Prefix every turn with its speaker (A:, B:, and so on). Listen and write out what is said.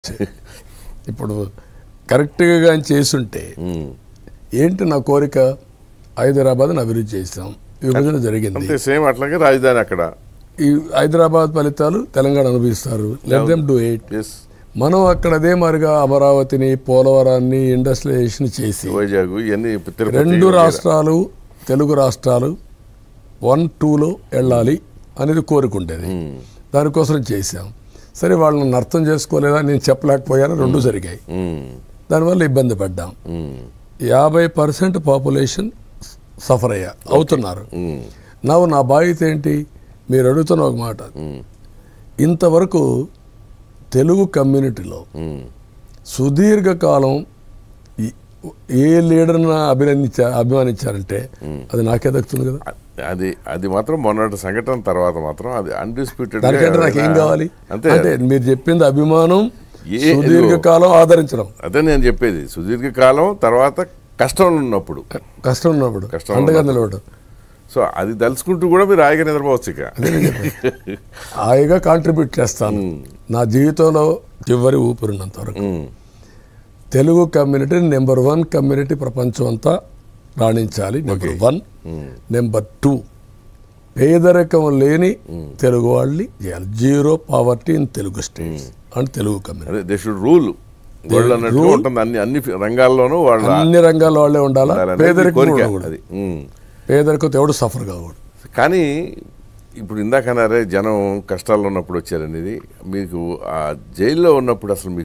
A: ఇప్పుడు కరెక్ట్గా కానీ చేసుంటే ఏంటి నా కోరిక హైదరాబాద్ని అభివృద్ధి చేస్తాం విభజన జరిగింది
B: అంతే సేమ్ అట్లాగే రాజధాని అక్కడ
A: ఈ హైదరాబాద్ ఫలితాలు తెలంగాణ అనుభవిస్తారు let them do it
B: yes
A: మనం అక్కడ అదే మాదిరిగా అమరావతిని పోలవరాన్ని ఇండస్ట్రియలైజేషన్ చేసి
B: వైజాగ్ ఇవన్నీ తిరుపతి
A: రెండు రాష్ట్రాలు తెలుగు రాష్ట్రాలు వన్ టూలో వెళ్ళాలి అనేది కోరుకుంటేది దానికోసం చేశాం సరే వాళ్ళని అర్థం చేసుకోలేదా నేను చెప్పలేకపోయాను రెండు జరిగాయి
B: ఉమ్,
A: దానివల్ల ఇబ్బంది పడ్డాం
B: ఉమ్,
A: యాభై పర్సెంట్ పాపులేషన్ సఫర్ అయ్యా అవుతున్నారు
B: ఉమ్,
A: నాకు నా బాధ్యత ఏంటి మీరు అడుగుతున్న ఒక మాట
B: ఉమ్,
A: ఇంతవరకు తెలుగు కమ్యూనిటీలో
B: ఉమ్.
A: సుదీర్ఘకాలం ఈ- ఏ లీడర్ని అభినందించా అభిమానించారంటే అది నాకే దక్కుతుంది కదా
B: అది అది మాత్రం మొన్నటి సంఘటన తర్వాత మాత్రం అది అన్డిస్ప్యూటెడ్
A: దానికంటే నాకు ఏం కావాలి
B: అంతే
A: అంటే మీరు చెప్పింది అభిమానం
B: ఏ-
A: సుదీర్ఘకాలం ఆదరించడం
B: అదే నేను చెప్పేది సుదీర్ఘకాలం తర్వాత కష్టం ఉన్నప్పుడు
A: కష్టం ఉన్నప్పుడు
B: కష్టం
A: అండగా
B: ఉన్నప్పుడు.
A: నిలవడం
B: సో అది తలుచుకుంటూ కూడా మీరు హాయిగా నిద్రపోవచ్చు ఇక
A: హాయిగా కాంట్రిబ్యూట్ చేస్తాను నా జీవితంలో చివరి ఊపిరినంత వరకు
B: um,
A: Telugu community number one community ప్రపంచం అంతా రాణించాలి నెంబర్ వన్ నెంబర్ టూ పేదరికం లేని తెలుగు వాళ్ళని చేయాలి zero poverty in Telugu states and Telugu community
B: అదే దే షుడ్ రూల్ వాళ్ళు అన్నట్టు
A: rule.
B: ఉంటుంది అన్ని అన్ని రంగాల్లోనూ వాళ్ళ
A: అన్ని రంగాల్లో వాళ్ళే ఉండాలా
B: ఉండాలనేది
A: పేదరికం
B: కోరిక
A: ఉండకూడదు.
B: అది ఉమ్.
A: పేదరికంతో ఎవడు సఫర్ కాకూడదు
B: కానీ ఇప్పుడు ఇందాక అన్నారే జనం కష్టాల్లో ఉన్నప్పుడు వచ్చారనేది మీకు ఆ జైల్లో ఉన్నప్పుడు అసలు మీ